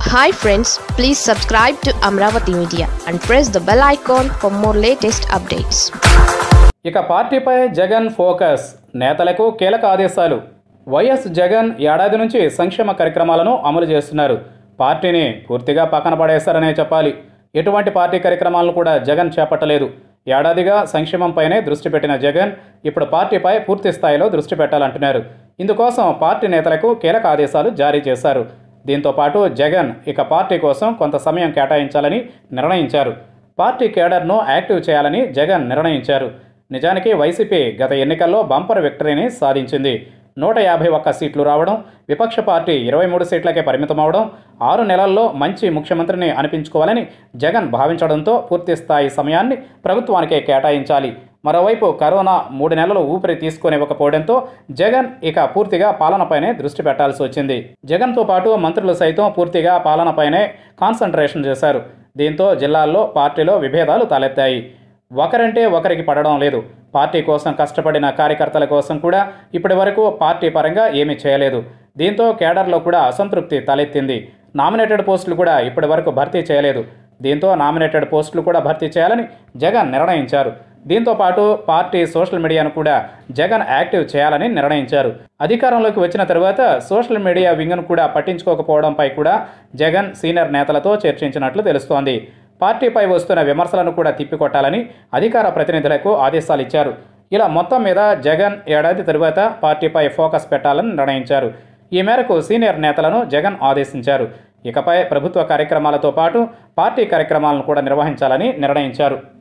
hi friends please subscribe to Amaravati media and press the bell icon for more latest updates ఇక పార్టీపై Jagan focus నేతలకు కీలక ఆదేశాలు YS Jagan ఏడాది నుంచి సంక్షేమ కార్యక్రమాలను అమలు చేస్తున్నారు పార్టీని పూర్తిగా పక్కన పడేశారనే చెప్పాలి ఎటువంటి పార్టీ కార్యక్రమాలను కూడా జగన్ చేపట్టలేదు ఏడాదిగా సంక్షేమంపైనే దృష్టి పెట్టిన జగన్ ఇప్పుడు పార్టీపై పూర్తి స్థాయిలో దృష్టి పెట్టాలంటున్నారు ఇందుకోసం పార్టీ నేతలకు కీలక ఆదేశాలు జారీ చేశారు దీంతో పాటు జగన్ ఇక పార్టీ కోసం కొంత సమయం కేటాయించాలని నిర్ణయించారు పార్టీ కేడర్ను యాక్టివ్ చేయాలని జగన్ నిర్ణయించారు నిజానికి వైసీపీ గత ఎన్నికల్లో బంపర్ విక్టరీని సాధించింది నూట యాభై ఒక్క సీట్లు రావడం విపక్ష పార్టీ ఇరవై మూడు సీట్లకే పరిమితమవడం ఆరు నెలల్లో మంచి ముఖ్యమంత్రిని అనిపించుకోవాలని జగన్ భావించడంతో పూర్తి స్థాయి సమయాన్ని ప్రభుత్వానికే కేటాయించాలి మరోవైపు కరోనా మూడు నెలలు ఊపిరి తీసుకునివ్వకపోవడంతో జగన్ ఇక పూర్తిగా పాలనపైనే దృష్టి పెట్టాల్సి వచ్చింది జగన్తో పాటు మంత్రులు సైతం పూర్తిగా పాలనపైనే కాన్సన్ట్రేషన్ చేశారు దీంతో జిల్లాల్లో పార్టీలో విభేదాలు తలెత్తాయి ఒకరంటే ఒకరికి పడడం లేదు పార్టీ కోసం కష్టపడిన కార్యకర్తల కోసం కూడా ఇప్పటి వరకు పార్టీ పరంగా ఏమీ చేయలేదు దీంతో కేడర్లో కూడా అసంతృప్తి తలెత్తింది నామినేటెడ్ పోస్టులు కూడా ఇప్పటి వరకు భర్తీ చేయలేదు దీంతో నామినేటెడ్ పోస్టులు కూడా భర్తీ చేయాలని జగన్ నిర్ణయించారు దీంతో పాటు పార్టీ సోషల్ మీడియాను కూడా జగన్ యాక్టివ్ చేయాలని నిర్ణయించారు అధికారంలోకి వచ్చిన తరువాత సోషల్ మీడియా వింగ్ను కూడా పట్టించుకోకపోవడంపై కూడా జగన్ సీనియర్ నేతలతో చర్చించినట్లు తెలుస్తోంది పార్టీపై వస్తున్న విమర్శలను కూడా తిప్పికొట్టాలని అధికార ప్రతినిధులకు ఆదేశాలు ఇచ్చారు ఇలా మొత్తం మీద జగన్ ఏడాది తరువాత పార్టీపై ఫోకస్ పెట్టాలని నిర్ణయించారు ఈ మేరకు సీనియర్ నేతలను జగన్ ఆదేశించారు ఇకపై ప్రభుత్వ కార్యక్రమాలతో పాటు పార్టీ కార్యక్రమాలను కూడా నిర్వహించాలని నిర్ణయించారు